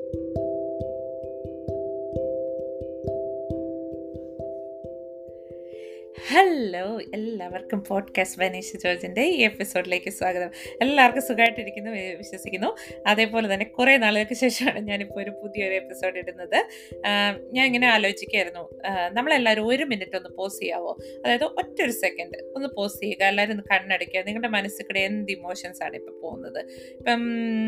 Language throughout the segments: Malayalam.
ഹലോ എല്ലാവർക്കും പോഡ്കാസ്റ്റ് വനീഷ ജോർജിൻ്റെ ഈ എപ്പിസോഡിലേക്ക് സ്വാഗതം എല്ലാവർക്കും സുഖമായിട്ടിരിക്കുന്നു വി- വിശ്വസിക്കുന്നു അതേപോലെ തന്നെ കുറേ നാളുകൾക്ക് ശേഷമാണ് ഞാനിപ്പോൾ ഒരു പുതിയൊരു എപ്പിസോഡ് ഇടുന്നത് ആഹ് ഞാൻ ഇങ്ങനെ ആലോചിക്കായിരുന്നു ആഹ് നമ്മളെല്ലാവരും ഒരു മിനിറ്റ് ഒന്ന് പോസ് ചെയ്യാവോ അതായത് ഒറ്റ ഒരു സെക്കൻഡ് ഒന്ന് പോസ് ചെയ്യുക എല്ലാവരും ഒന്ന് കണ്ണടയ്ക്കുക നിങ്ങളുടെ മനസ്സിൽ കൂടെ എന്ത് ഇമോഷൻസ് ആണ് ഇപ്പം പോകുന്നത് ഇപ്പം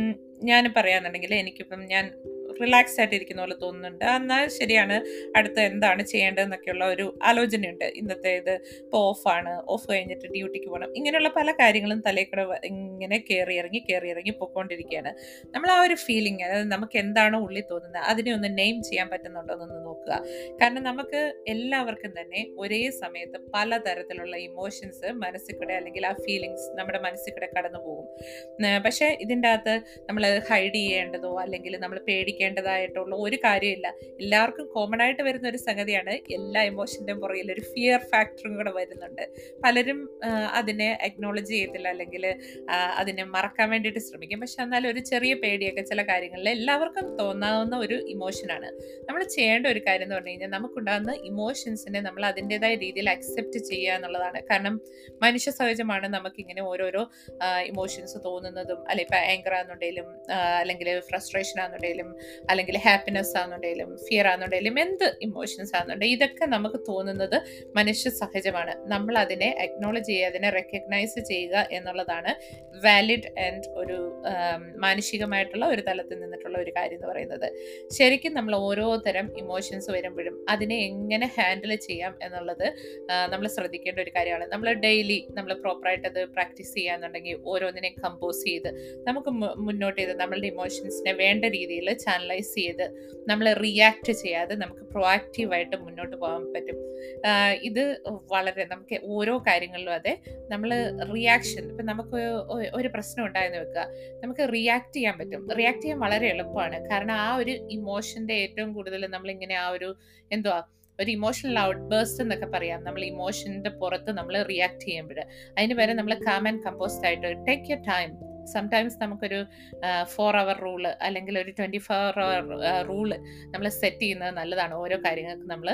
ഞാൻ പറയാന്നുണ്ടെങ്കിൽ എനിക്കിപ്പം ഞാൻ റിലാക്സ് ആയിട്ട് ഇരിക്കുന്ന പോലെ തോന്നുന്നുണ്ട് എന്നാൽ ശരിയാണ് അടുത്ത എന്താണ് ചെയ്യേണ്ടതെന്നൊക്കെയുള്ള ഒരു ആലോചനയുണ്ട് ഇന്നത്തെ ഇത് ഇപ്പോൾ ഓഫാണ് ഓഫ് കഴിഞ്ഞിട്ട് ഡ്യൂട്ടിക്ക് പോകണം ഇങ്ങനെയുള്ള പല കാര്യങ്ങളും തലയിൽ കൂടെ വ- ഇങ്ങനെ കയറി ഇറങ്ങി കയറി ഇറങ്ങി പൊയ്ക്കൊണ്ടിരിക്കുകയാണ് നമ്മൾ ആ ഒരു ഫീലിംഗ് അതായത് നമുക്ക് എന്താണോ ഉള്ളിൽ തോന്നുന്നത് അതിനെ ഒന്ന് നെയിം ചെയ്യാൻ പറ്റുന്നുണ്ടോ എന്നൊന്ന് നോക്കുക കാരണം നമുക്ക് എല്ലാവർക്കും തന്നെ ഒരേ സമയത്ത് പലതരത്തിലുള്ള ഇമോഷൻസ് മനസ്സിൽ കൂടെ അല്ലെങ്കിൽ ആ ഫീലിങ്സ് നമ്മുടെ മനസ്സിൽ കൂടെ കടന്നു പോകും ഏർ പക്ഷേ ഇതിൻ്റെ അകത്ത് നമ്മൾ ഹൈഡ് ചെയ്യേണ്ടതോ അല്ലെങ്കിൽ നമ്മൾ പേടിക്കേണ്ടതായിട്ടുള്ള ഒരു കാര്യമില്ല എല്ലാവർക്കും കോമൺ ആയിട്ട് വരുന്ന ഒരു സംഗതിയാണ് എല്ലാ ഇമോഷൻ്റെയും പുറകിൽ ഒരു ഫിയർ ഫാക്ടറും കൂടെ വരുന്നുണ്ട് പലരും ആ, അതിനെ അക്നോളജ് ചെയ്യത്തില്ല അല്ലെങ്കിൽ അതിനെ മറക്കാൻ വേണ്ടിയിട്ട് ശ്രമിക്കും പക്ഷെ എന്നാൽ ഒരു ചെറിയ പേടിയൊക്കെ ചില കാര്യങ്ങളിൽ എല്ലാവർക്കും തോന്നാവുന്ന ഒരു ഇമോഷനാണ് നമ്മൾ ചെയ്യേണ്ട ഒരു കാര്യം എന്ന് പറഞ്ഞു കഴിഞ്ഞാൽ നമുക്കുണ്ടാകുന്ന ഇമോഷൻസിനെ നമ്മൾ അതിൻ്റെതായ രീതിയിൽ അക്സെപ്റ്റ് ചെയ്യുക എന്നുള്ളതാണ് കാരണം മനുഷ്യ സഹജമാണ് നമുക്കിങ്ങനെ ഓരോരോ ഇമോഷൻസ് തോന്നുന്നതും അല്ലെ ഇപ്പം ആങ്കർ ആണെന്നുണ്ടെങ്കിലും അല്ലെങ്കിൽ ഫ്രസ്ട്രേഷൻ ആണെന്നുണ്ടെങ്കിലും അല്ലെങ്കിൽ ഹാപ്പിനെസ് ആണെന്നുണ്ടെങ്കിലും ഫിയർ ആണെന്നുണ്ടെങ്കിലും എന്ത് ഇമോഷൻസ് ആണെന്നുണ്ടെങ്കിൽ ഇതൊക്കെ നമുക്ക് തോന്നുന്നത് മനുഷ്യ സഹജമാണ് നമ്മൾ അതിനെ അക്നോളജ് ചെയ്യുക അതിനെ റെക്കഗ്നൈസ് ചെയ്യുക എന്നുള്ളതാണ് വാലിഡ് ആൻഡ് ഒരു ആം, മാനുഷികമായിട്ടുള്ള ഒരു തലത്തിൽ നിന്നിട്ടുള്ള ഒരു കാര്യം എന്ന് പറയുന്നത് ശരിക്കും നമ്മൾ ഓരോ തരം ഇമോഷൻസ് വരുമ്പോഴും അതിനെ എങ്ങനെ ഹാൻഡിൽ ചെയ്യാം എന്നുള്ളത് നമ്മൾ ശ്രദ്ധിക്കേണ്ട ഒരു കാര്യമാണ് നമ്മൾ ഡെയിലി നമ്മൾ പ്രോപ്പറായിട്ട് അത് പ്രാക്ടീസ് ചെയ്യാന്നുണ്ടെങ്കിൽ ഓരോന്നിനെയും കമ്പോസ് ചെയ്ത് നമുക്ക് മു- മുന്നോട്ട് ചെയ്ത് നമ്മളുടെ ഇമോഷൻസിനെ വേണ്ട രീതിയിൽ ചാനലൈസ് ചെയ്ത് നമ്മൾ റിയാക്ട് ചെയ്യാതെ നമുക്ക് പ്രൊആക്റ്റീവായിട്ട് മുന്നോട്ട് പോകാൻ പറ്റും ആഹ് ഇത് വളരെ നമുക്ക് ഓരോ കാര്യങ്ങളിലും അതെ നമ്മൾ റിയാക്ഷൻ ഇപ്പം നമുക്ക് ഒ- ഒരു പ്രശ്നം ഉണ്ടായെന്ന് വെക്കുക നമുക്ക് റിയാക്ട് ചെയ്യാൻ പറ്റും റിയാക്ട് ചെയ്യാൻ വളരെ എളുപ്പമാണ് കാരണം ആ ഒരു ഇമോഷൻ്റെ ഏറ്റവും കൂടുതൽ നമ്മളിങ്ങനെ ആ ഒരു എന്തുവാ ഒരു ഇമോഷണൽ ഔട്ട് ബേസ്റ്റ് എന്നൊക്കെ പറയാം നമ്മൾ ഇമോഷൻ്റെ പുറത്ത് നമ്മൾ റിയാക്ട് ചെയ്യുമ്പോൾ അതിന് വരെ നമ്മൾ കാം ആൻഡ് കമ്പോസ്ഡ് ആയിട്ട് ടേക്ക് യർ ടൈം സംടൈംസ് നമുക്കൊരു ഫോർ അവർ റൂള് അല്ലെങ്കിൽ ഒരു ട്വൻറ്റി ഫോർ അവർ റൂള് നമ്മൾ സെറ്റ് ചെയ്യുന്നത് നല്ലതാണ് ഓരോ കാര്യങ്ങൾക്ക് നമ്മൾ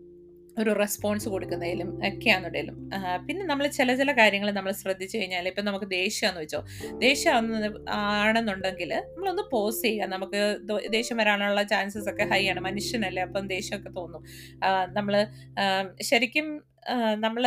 ഒരു റെസ്പോൺസ് കൊടുക്കുന്നതിലും ഒക്കെയാണെന്നുണ്ടെങ്കിലും പിന്നെ നമ്മൾ ചില ചില കാര്യങ്ങൾ നമ്മൾ ശ്രദ്ധിച്ചു കഴിഞ്ഞാൽ ഇപ്പം നമുക്ക് ദേഷ്യമാണെന്ന് വെച്ചോ ദേഷ്യം ആണെന്ന് ആണെന്നുണ്ടെങ്കിൽ നമ്മളൊന്ന് പോസ് ചെയ്യുക നമുക്ക് ദോ- ദേഷ്യം വരാനുള്ള ചാൻസസ് ഒക്കെ ഹൈ ആണ് മനുഷ്യനല്ലേ അപ്പം ദേഷ്യമൊക്കെ തോന്നും നമ്മൾ ശരിക്കും നമ്മൾ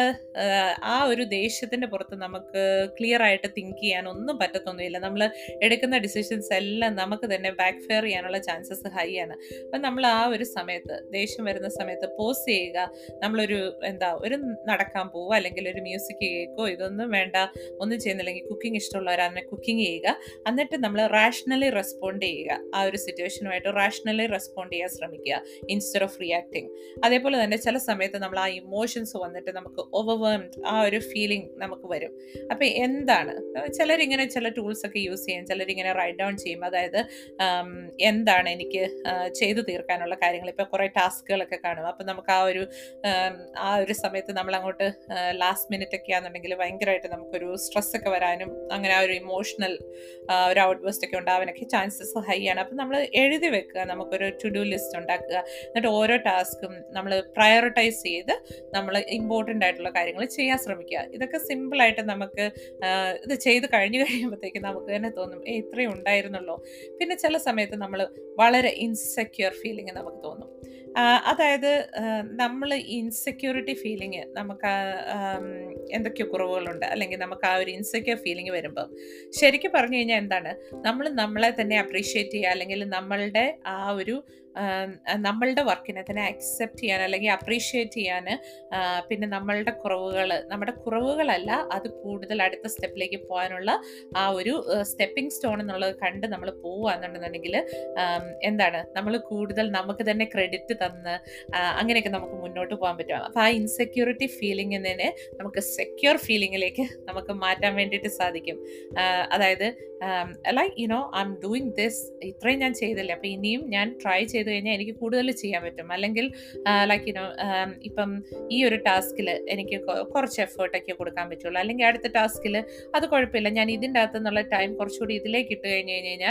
ആ ഒരു ദേഷ്യത്തിൻ്റെ പുറത്ത് നമുക്ക് ക്ലിയർ ആയിട്ട് തിങ്ക് ചെയ്യാൻ ഒന്നും പറ്റത്തൊന്നുമില്ല നമ്മൾ എടുക്കുന്ന ഡിസിഷൻസ് എല്ലാം നമുക്ക് തന്നെ ബാക്ക് ഫെയർ ചെയ്യാനുള്ള ചാൻസസ് ഹൈ ആണ് അപ്പം നമ്മൾ ആ ഒരു സമയത്ത് ദേഷ്യം വരുന്ന സമയത്ത് പോസ് ചെയ്യുക നമ്മളൊരു എന്താ ഒരു നടക്കാൻ പോവുക അല്ലെങ്കിൽ ഒരു മ്യൂസിക് കേൾക്കോ ഇതൊന്നും വേണ്ട ഒന്നും ചെയ്യുന്നില്ലെങ്കിൽ കുക്കിംഗ് ഇഷ്ടമുള്ളവരാണ് കുക്കിംഗ് ചെയ്യുക എന്നിട്ട് നമ്മൾ റാഷണലി റെസ്പോണ്ട് ചെയ്യുക ആ ഒരു സിറ്റുവേഷനുമായിട്ട് റാഷണലി റെസ്പോണ്ട് ചെയ്യാൻ ശ്രമിക്കുക ഇൻസ്റ്റെഡ് ഓഫ് റിയാക്ടിങ് അതേപോലെ തന്നെ ചില സമയത്ത് നമ്മൾ ആ ഇമോഷൻസ് വന്നിട്ട് നമുക്ക് ഓവർവേംഡ് ആ ഒരു ഫീലിംഗ് നമുക്ക് വരും അപ്പം എന്താണ് ചിലരിങ്ങനെ ചില ടൂൾസ് ഒക്കെ യൂസ് ചെയ്യും ചിലരിങ്ങനെ റൈറ്റ് ഡൗൺ ചെയ്യും അതായത് ആം, എന്താണ് എനിക്ക് ആ, ചെയ്തു തീർക്കാനുള്ള കാര്യങ്ങൾ ഇപ്പോൾ കുറേ ടാസ്കുകളൊക്കെ കാണും അപ്പം നമുക്ക് ആ ഒരു ആം, ആ ഒരു സമയത്ത് നമ്മൾ അങ്ങോട്ട് ലാസ്റ്റ് മിനിറ്റ് ഒക്കെ ആണെന്നുണ്ടെങ്കിൽ ഭയങ്കരമായിട്ട് നമുക്കൊരു സ്ട്രെസ് ഒക്കെ വരാനും അങ്ങനെ ആ ഒരു ഇമോഷണൽ ഒരു ഔട്ട് ബസ്റ്റ് ഒക്കെ ഉണ്ടാവാനൊക്കെ ചാൻസസ് ഹൈ ആണ് അപ്പം നമ്മൾ എഴുതി വെക്കുക നമുക്കൊരു ടു ഡു ലിസ്റ്റ് ഉണ്ടാക്കുക എന്നിട്ട് ഓരോ ടാസ്കും നമ്മൾ പ്രയോറിറ്റൈസ് ചെയ്ത് നമ്മൾ ഇമ്പോർട്ടൻ്റ് ആയിട്ടുള്ള കാര്യങ്ങൾ ചെയ്യാൻ ശ്രമിക്കുക ഇതൊക്കെ സിമ്പിളായിട്ട് നമുക്ക് ആ, ഇത് ചെയ്ത് കഴിഞ്ഞു കഴിയുമ്പോഴത്തേക്ക് നമുക്ക് തന്നെ തോന്നും ഏ ഇത്രയും ഉണ്ടായിരുന്നല്ലോ പിന്നെ ചില സമയത്ത് നമ്മൾ വളരെ ഇൻസെക്യൂർ ഫീലിംഗ് നമുക്ക് തോന്നും ആ, അതായത് നമ്മൾ ഇൻസെക്യൂരിറ്റി ഫീലിംഗ് നമുക്ക് ആ, ആം, എന്തൊക്കെയോ കുറവുകളുണ്ട് അല്ലെങ്കിൽ നമുക്ക് ആ ഒരു ഇൻസെക്യൂർ ഫീലിംഗ് വരുമ്പോൾ ശരിക്കും പറഞ്ഞു കഴിഞ്ഞാൽ എന്താണ് നമ്മൾ നമ്മളെ തന്നെ അപ്രീഷിയേറ്റ് ചെയ്യുക അല്ലെങ്കിൽ നമ്മളുടെ ആ ഒരു ആം, നമ്മളുടെ വർക്കിനെ തന്നെ അക്സെപ്റ്റ് ചെയ്യാൻ അല്ലെങ്കിൽ അപ്രീഷിയേറ്റ് ചെയ്യാൻ ആ, പിന്നെ നമ്മളുടെ കുറവുകൾ നമ്മുടെ കുറവുകളല്ല അത് കൂടുതൽ അടുത്ത സ്റ്റെപ്പിലേക്ക് പോകാനുള്ള ആ ഒരു സ്റ്റെപ്പിംഗ് സ്റ്റോൺ എന്നുള്ളത് കണ്ട് നമ്മൾ പോവുകയാണെന്നുണ്ടെന്നുണ്ടെങ്കിൽ എന്താണ് നമ്മൾ കൂടുതൽ നമുക്ക് തന്നെ ക്രെഡിറ്റ് തന്ന് ആ, അങ്ങനെയൊക്കെ നമുക്ക് മുന്നോട്ട് പോകാൻ പറ്റും അപ്പോൾ ആ ഇൻസെക്യൂരിറ്റി ഫീലിങ്ങിനെ നമുക്ക് സെക്യൂർ ഫീലിങ്ങിലേക്ക് നമുക്ക് മാറ്റാൻ വേണ്ടിയിട്ട് സാധിക്കും ആ, അതായത് like you know I'm doing this ഇത്രയും ഞാൻ ചെയ്തില്ലേ അപ്പോൾ ഇനിയും ഞാൻ ട്രൈ ചെയ്ത് കഴിഞ്ഞാൽ എനിക്ക് കൂടുതൽ ചെയ്യാൻ പറ്റും അല്ലെങ്കിൽ ലൈക്ക് യുനോ ഇപ്പം ഈ ഒരു ടാസ്കിൽ എനിക്ക് കൊ- കുറച്ച് എഫേർട്ടൊക്കെ കൊടുക്കാൻ പറ്റുള്ളൂ അല്ലെങ്കിൽ അടുത്ത ടാസ്കിൽ അത് കുഴപ്പമില്ല ഞാൻ ഇതിൻ്റെ അകത്തു നിന്നുള്ള ടൈം കുറച്ചുകൂടി ഇതിലേക്ക് ഇട്ട് കഴിഞ്ഞ് കഴിഞ്ഞ് കഴിഞ്ഞാൽ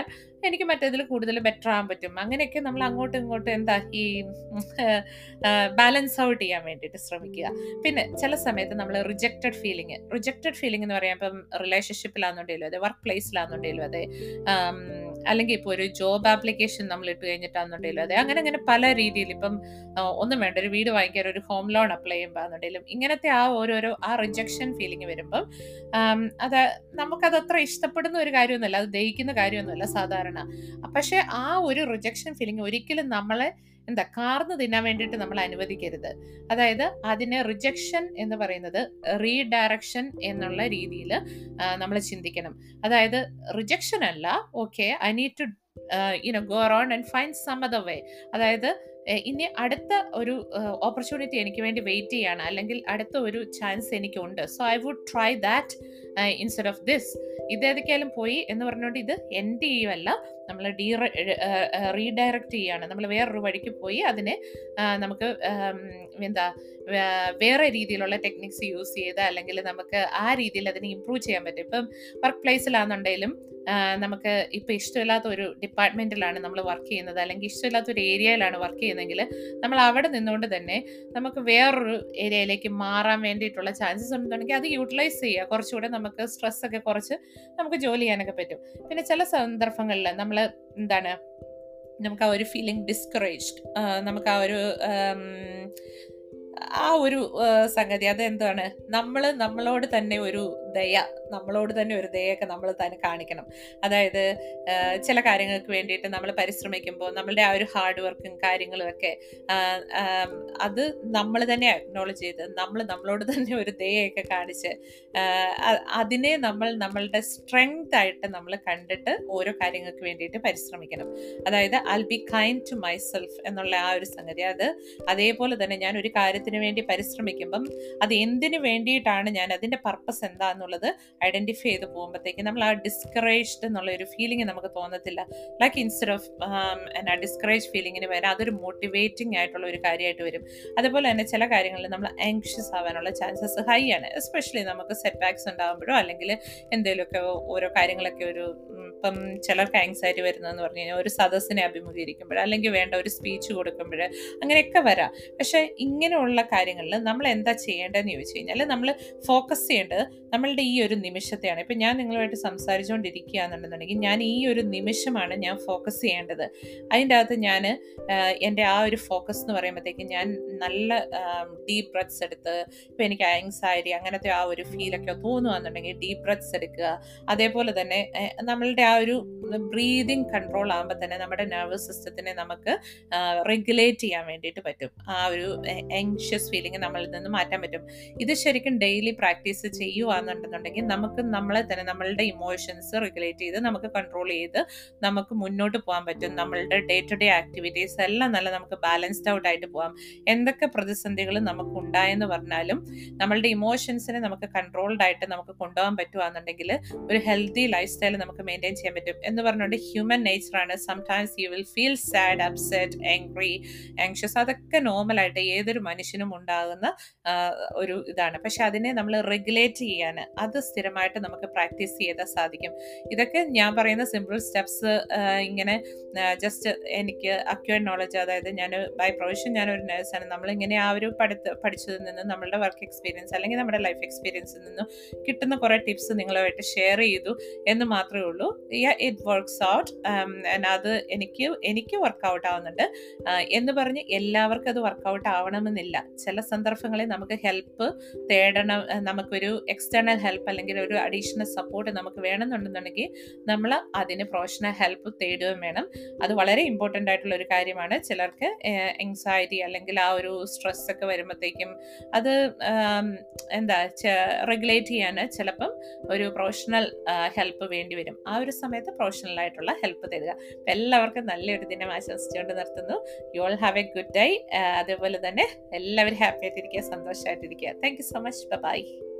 എനിക്ക് മറ്റേതിൽ കൂടുതൽ ബെറ്റർ ആകാൻ പറ്റും അങ്ങനെയൊക്കെ നമ്മൾ അങ്ങോട്ടും ഇങ്ങോട്ടും എന്താ ഈ ബാലൻസ് ഔട്ട് ചെയ്യാൻ വേണ്ടിയിട്ട് ശ്രമിക്കുക പിന്നെ ചില സമയത്ത് നമ്മൾ റിജക്റ്റഡ് ഫീലിംഗ് റിജക്റ്റഡ് ഫീലിംഗ് എന്ന് പറയാൻ ഇപ്പം റിലേഷൻഷിപ്പിലാണെന്നുണ്ടെങ്കിലും അതെ വർക്ക് പ്ലേസിലാണെന്നുണ്ടെങ്കിലും അതെ ആം, അല്ലെങ്കിൽ ഇപ്പോൾ ഒരു ജോബ് ആപ്ലിക്കേഷൻ നമ്മൾ ഇട്ട് കഴിഞ്ഞിട്ടാണെന്നുണ്ടെങ്കിലും അതെ അങ്ങനെ അങ്ങനെ പല രീതിയിൽ ഇപ്പം ആ, ഒന്നും വേണ്ട ഒരു വീട് വാങ്ങിക്കാൻ ഒരു ഹോം ലോൺ അപ്ലൈ ചെയ്യുമ്പോൾ ആണെന്നുണ്ടെങ്കിലും ഇങ്ങനത്തെ ആ ഓരോരോ ആ റിജക്ഷൻ ഫീലിംഗ് വരുമ്പം ആം, അത് നമുക്കത് അത്ര ഇഷ്ടപ്പെടുന്ന ഒരു കാര്യമൊന്നുമല്ല അത് ദഹിക്കുന്ന കാര്യമൊന്നുമല്ല സാധാരണ പക്ഷേ ആ ഒരു റിജക്ഷൻ ഫീലിംഗ് ഒരിക്കലും നമ്മളെ എന്താ കാർന്ന് തിന്നാൻ വേണ്ടിയിട്ട് നമ്മൾ അനുവദിക്കരുത് അതായത് അതിനെ റിജക്ഷൻ എന്ന് പറയുന്നത് റീഡയറക്ഷൻ എന്നുള്ള രീതിയിൽ നമ്മൾ ചിന്തിക്കണം അതായത് റിജക്ഷൻ അല്ല okay I need to you know go around and find some other way അതായത് ഏഹ് ഇനി അടുത്ത ഒരു ഓപ്പർച്യൂണിറ്റി എനിക്ക് വേണ്ടി വെയിറ്റ് ചെയ്യാണ് അല്ലെങ്കിൽ അടുത്ത ഒരു ചാൻസ് എനിക്കുണ്ട് so I would try that instead of this ഇതേതൊക്കെയാലും പോയി എന്ന് പറഞ്ഞുകൊണ്ട് ഇത് എൻഡ് ചെയ്യുമല്ല നമ്മൾ ഡീ റീഡയറക്റ്റ് ചെയ്യാണ് നമ്മൾ വേറൊരു വഴിക്ക് പോയി അതിനെ ആ, നമുക്ക് ആം, എന്താ വേ- വേറെ രീതിയിലുള്ള ടെക്നിക്സ് യൂസ് ചെയ്ത് അല്ലെങ്കിൽ നമുക്ക് ആ രീതിയിൽ അതിനെ ഇമ്പ്രൂവ് ചെയ്യാൻ പറ്റും ഇപ്പം വർക്ക് പ്ലേസിലാണെന്നുണ്ടെങ്കിലും നമുക്ക് ഇപ്പം ഇഷ്ടമില്ലാത്ത ഒരു ഡിപ്പാർട്ട്മെൻറ്റിലാണ് നമ്മൾ വർക്ക് ചെയ്യുന്നത് അല്ലെങ്കിൽ ഇഷ്ടമില്ലാത്ത ഒരു ഏരിയയിലാണ് വർക്ക് ചെയ്യുന്നതെങ്കിൽ നമ്മൾ അവിടെ നിന്നുകൊണ്ട് തന്നെ നമുക്ക് വേറൊരു ഏരിയയിലേക്ക് മാറാൻ വേണ്ടിയിട്ടുള്ള ചാൻസസ് ഉണ്ടെന്നുണ്ടെങ്കിൽ അത് യൂട്ടിലൈസ് ചെയ്യുക കുറച്ചുകൂടെ നമുക്ക് സ്ട്രെസ് ഒക്കെ കുറച്ച് നമുക്ക് ജോലി ചെയ്യാനൊക്കെ പറ്റും പിന്നെ ചില സന്ദർഭങ്ങളിൽ നമ്മൾ എന്താണ് നമുക്ക് ആ ഒരു ഫീലിംഗ് ഡിസ്കറേജ്ഡ് നമുക്ക് ആ ഒരു ആം, ആ ഒരു ആ, സംഗതി അതെന്താണ് നമ്മൾ നമ്മളോട് തന്നെ ഒരു ദയ നമ്മളോട് തന്നെ ഒരു ദയൊക്കെ നമ്മൾ തന്നെ കാണിക്കണം അതായത് ആ, ചില കാര്യങ്ങൾക്ക് വേണ്ടിയിട്ട് നമ്മൾ പരിശ്രമിക്കുമ്പോൾ നമ്മളുടെ ആ ഒരു ഹാർഡ് വർക്കും കാര്യങ്ങളും ഒക്കെ ആ, ആം, അത് നമ്മൾ തന്നെ അക്നോളജ് ചെയ്ത് നമ്മൾ നമ്മളോട് തന്നെ ഒരു ദയൊക്കെ കാണിച്ച് ആ, അ- അതിനെ നമ്മൾ നമ്മളുടെ സ്ട്രെങ്ത് ആയിട്ട് നമ്മൾ കണ്ടിട്ട് ഓരോ കാര്യങ്ങൾക്ക് വേണ്ടിയിട്ട് പരിശ്രമിക്കണം അതായത് I be kind to myself എന്നുള്ള ആ ഒരു സംഗതി അത് അതേപോലെ തന്നെ ഞാൻ ഒരു കാര്യത്തിന് വേണ്ടി പരിശ്രമിക്കുമ്പം അത് എന്തിനു വേണ്ടിയിട്ടാണ് ഞാൻ അതിൻ്റെ പർപ്പസ് എന്താന്നുള്ളത് ഐഡൻറ്റിഫൈ ചെയ്ത് പോകുമ്പോഴത്തേക്ക് നമ്മൾ ആ ഡിസ്കറേജ്ഡ് എന്നുള്ള ഒരു ഫീലിംഗ് നമുക്ക് തോന്നത്തില്ല ലൈക്ക് ഇൻസ്റ്റെഡ് ഓഫ് എന്നാ ഡിസ്കറേജ് ഫീലിങ്ങിന് വരാം അതൊരു മോട്ടിവേറ്റിംഗ് ആയിട്ടുള്ള ഒരു കാര്യമായിട്ട് വരും അതുപോലെ തന്നെ ചില കാര്യങ്ങളിൽ നമ്മൾ ആങ്ഷ്യസ് ആവാനുള്ള ചാൻസസ് ഹൈ ആണ് എസ്പെഷ്യലി നമുക്ക് സെറ്റ് ബാക്സ് ഉണ്ടാകുമ്പോഴോ അല്ലെങ്കിൽ എന്തെങ്കിലുമൊക്കെ ഓരോ കാര്യങ്ങളൊക്കെ ഒരു ഉം, ഇപ്പം ചിലർക്ക് ആങ്സൈറ്റി വരുന്നതെന്ന് പറഞ്ഞു കഴിഞ്ഞാൽ ഒരു സദസ്സിനെ അഭിമുഖീകരിക്കുമ്പോൾ അല്ലെങ്കിൽ വേണ്ട ഒരു സ്പീച്ച് കൊടുക്കുമ്പോൾ അങ്ങനെയൊക്കെ വരാം പക്ഷേ ഇങ്ങനെയുള്ള കാര്യങ്ങളിൽ നമ്മൾ എന്താ ചെയ്യേണ്ടതെന്ന് ചോദിച്ചു കഴിഞ്ഞാൽ നമ്മൾ ഫോക്കസ് ചെയ്യേണ്ടത് നമ്മളുടെ ഈ ഒരു നിമിഷത്തെയാണ് ഇപ്പം ഞാൻ നിങ്ങളുമായിട്ട് സംസാരിച്ചുകൊണ്ടിരിക്കുകയാണെന്നുണ്ടെന്നുണ്ടെങ്കിൽ ഞാൻ ഈ ഒരു നിമിഷമാണ് ഞാൻ ഫോക്കസ് ചെയ്യേണ്ടത് അതിൻ്റെ അകത്ത് ഞാൻ എൻ്റെ ആ ഒരു ഫോക്കസ് എന്ന് പറയുമ്പോഴത്തേക്കും ഞാൻ നല്ല ഡീപ്പ് ബ്രത്ത്സ് എടുത്ത് ഇപ്പം എനിക്ക് ആങ്സൈറ്റി അങ്ങനത്തെ ആ ഒരു ഫീലൊക്കെ തോന്നുകയാണെന്നുണ്ടെങ്കിൽ ഡീപ്പ് ബ്രത്ത്സ് എടുക്കുക അതേപോലെ തന്നെ ഏഹ്, നമ്മളുടെ ആ ഒരു ബ്രീതിങ് കൺട്രോൾ ആകുമ്പോൾ തന്നെ നമ്മുടെ നെർവസ് സിസ്റ്റത്തിനെ നമുക്ക് റെഗുലേറ്റ് ചെയ്യാൻ വേണ്ടിയിട്ട് പറ്റും ആ ഒരു എങ്ഷ്യസ് ഫീലിംഗ് നമ്മളിൽ നിന്ന് മാറ്റാൻ പറ്റും ഇത് ശരിക്കും ഡെയിലി പ്രാക്ടീസ് ചെയ്യുകയാണെന്നുണ്ടെന്നുണ്ടെങ്കിൽ നമുക്ക് നമ്മളെ തന്നെ നമ്മളുടെ ഇമോഷൻസ് റെഗുലേറ്റ് ചെയ്ത് നമുക്ക് കൺട്രോൾ ചെയ്ത് നമുക്ക് മുന്നോട്ട് പോകാൻ പറ്റും നമ്മളുടെ ഡേ ടു ഡേ ആക്ടിവിറ്റീസ് എല്ലാം നല്ല നമുക്ക് ബാലൻസ്ഡ് ഔട്ട് ആയിട്ട് പോകാം എന്തൊക്കെ പ്രതിസന്ധികൾ നമുക്ക് ഉണ്ടായെന്ന് പറഞ്ഞാലും നമ്മളുടെ ഇമോഷൻസിനെ നമുക്ക് കൺട്രോൾഡ് ആയിട്ട് നമുക്ക് കൊണ്ടുപോകാൻ പറ്റുകയാണെന്നുണ്ടെങ്കിൽ ഒരു ഹെൽത്തി ലൈഫ് സ്റ്റൈൽ നമുക്ക് മെയിൻറ്റെയിൻ ചെയ്യാൻ പറ്റും എന്ന് പറഞ്ഞുകൊണ്ട് ഹ്യൂമൻ നേച്ചറാണ് sometimes you will feel sad upset angry anxious അതൊക്കെ നോർമലായിട്ട് ഏതൊരു മനുഷ്യനും ഉണ്ടാകുന്ന ആ, ഒരു ഇതാണ് പക്ഷെ അതിനെ നമ്മൾ റെഗുലേറ്റ് ചെയ്യാൻ അത് സ്ഥിരമായിട്ട് നമുക്ക് പ്രാക്ടീസ് ചെയ്താൽ സാധിക്കും ഇതൊക്കെ ഞാൻ പറയുന്ന സിമ്പിൾ സ്റ്റെപ്സ് ഇങ്ങനെ ജസ്റ്റ് എനിക്ക് അക്യൂർ നോളജ് അതായത് ഞാൻ ബൈ പ്രൊഫഷൻ ഞാനൊരു നേഴ്സാണ് നമ്മളിങ്ങനെ ആ ഒരു പഠിത്ത പഠിച്ചതിൽ നിന്ന് നമ്മളുടെ വർക്ക് എക്സ്പീരിയൻസ് അല്ലെങ്കിൽ നമ്മുടെ ലൈഫ് എക്സ്പീരിയൻസിൽ നിന്നും കിട്ടുന്ന കുറേ ടിപ്സ് നിങ്ങളുമായിട്ട് ഷെയർ ചെയ്തു എന്ന് മാത്രമേ ഉള്ളൂ ഇറ്റ് വർക്ക്സ് ഔട്ട് അത് എനിക്ക് എനിക്ക് വർക്കൗട്ട് ആവുന്നുണ്ട് ആ, എന്ന് പറഞ്ഞ് എല്ലാവർക്കും അത് വർക്കൗട്ട് ആവണമെന്നില്ല ചില സന്ദർഭങ്ങളിൽ നമുക്ക് ഹെൽപ്പ് തേടണം ആ, നമുക്കൊരു എക്സ്റ്റേണൽ ഹെൽപ്പ് അല്ലെങ്കിൽ ഒരു അഡീഷണൽ സപ്പോർട്ട് നമുക്ക് വേണമെന്നുണ്ടെന്നുണ്ടെങ്കിൽ നമ്മൾ അതിന് പ്രൊഫഷണൽ ഹെൽപ്പ് തേടുകയും വേണം അത് വളരെ ഇമ്പോർട്ടൻ്റ് ആയിട്ടുള്ള ഒരു കാര്യമാണ് ചിലർക്ക് എങ്സൈറ്റി അല്ലെങ്കിൽ ആ ഒരു സ്ട്രെസ് ഒക്കെ വരുമ്പോഴത്തേക്കും അത് ആം, എന്താ റെഗുലേറ്റ് ചെയ്യാൻ ചിലപ്പം ഒരു പ്രൊഫഷണൽ ഹെൽപ്പ് വേണ്ടി വരും ആ ഒരു സമയത്ത് പ്രൊഫഷണൽ ആയിട്ടുള്ള ഹെൽപ്പ് തരിക അപ്പം എല്ലാവർക്കും നല്ലൊരു ദിനം ആശംസിച്ചുകൊണ്ട് നിർത്തുന്നു you all have a good day അതേപോലെ തന്നെ എല്ലാവരും ഹാപ്പി ആയിട്ടിരിക്കുക സന്തോഷമായിട്ടിരിക്കുക thank you so much by